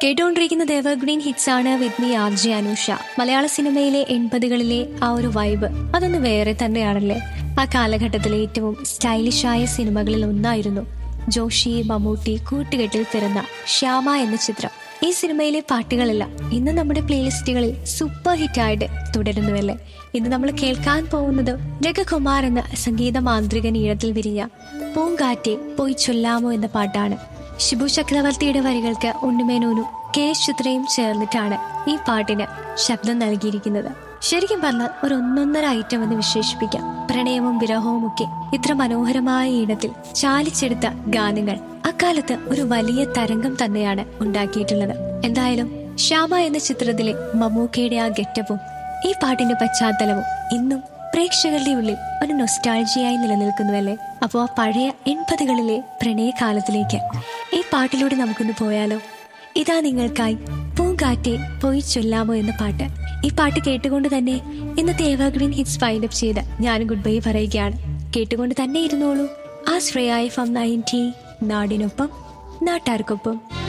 കേട്ടുകൊണ്ടിരിക്കുന്ന evergreen hits ആണ് with me R J Anusha മലയാള സിനിമയിലെ എൺപതുകളിലെ ആ ഒരു വൈബ് അതൊന്ന് വേറെ തന്നെയാണല്ലേ ആ കാലഘട്ടത്തിലെ ഏറ്റവും സ്റ്റൈലിഷായ സിനിമകളിൽ ഒന്നായിരുന്നു ജോഷി മമ്മൂട്ടി കൂട്ടുകെട്ടിൽ പിറന്ന ശ്യാമ എന്ന ചിത്രം ഈ സിനിമയിലെ പാട്ടുകളെല്ലാം ഇന്ന് നമ്മുടെ പ്ലേലിസ്റ്റുകളിൽ സൂപ്പർ ഹിറ്റായിട്ട് തുടരുന്നുവല്ലേ ഇന്ന് നമ്മൾ കേൾക്കാൻ പോകുന്നത് രഘകുമാർ എന്ന സംഗീത മാന്ത്രികൻ ഈഴത്തിൽ വിരിഞ്ഞ പൂങ്കാറ്റെ പോയി ചൊല്ലാമോ എന്ന പാട്ടാണ് ഷിബു ചക്രവർത്തിയുടെ വരികൾക്ക് ഉണ്ണിമേനോനും കെ എസ് ചിത്രയും ചേർന്നിട്ടാണ് ഈ പാട്ടിന് ശബ്ദം നൽകിയിരിക്കുന്നത് ശരിക്കും പറഞ്ഞാൽ ഒരു ഒന്നൊന്നര ഐറ്റം എന്ന് വിശേഷിപ്പിക്കാം പ്രണയവും വിരഹവും ഒക്കെ ഇത്ര മനോഹരമായ ഈണത്തിൽ ചാലിച്ചെടുത്ത ഗാനങ്ങൾ അക്കാലത്ത് ഒരു വലിയ തരംഗം തന്നെയാണ് ഉണ്ടാക്കിയിട്ടുള്ളത് എന്തായാലും ശ്യാമ എന്ന ചിത്രത്തിലെ മമ്മൂക്കയുടെ ആ ഗെറ്റപ്പും ഈ പാട്ടിന്റെ പശ്ചാത്തലവും ഇന്നും പ്രേക്ഷകരുടെ ഉള്ളിൽ ഒരു നൊസ്റ്റാൾജിയായി നിലനിൽക്കുന്നുവല്ലേ അപ്പോൾ ആ പഴയ എൺപതുകളിലെ പ്രണയകാലത്തിലേക്ക് ഈ പാട്ടിലൂടെ നമുക്കൊന്ന് പോയാലോ ഇതാ നിങ്ങൾക്കായി പൂങ്കാറ്റെ പോയി ചൊല്ലാമോ എന്ന പാട്ട് ഈ പാട്ട് കേട്ടുകൊണ്ട് തന്നെ ഇന്നത്തെ എവർഗ്രീൻ ഹിറ്റ്സ് ഫൈൻഡ് അപ്പ് ചെയ്ത് ഞാൻ ഗുഡ് ബൈ പറയുകയാണ് കേട്ടുകൊണ്ട് തന്നെ ഇരുന്നോളൂ ആ ശ്രേയായ ഫം നയൻറ്റി നാടിനൊപ്പം നാട്ടാർക്കൊപ്പം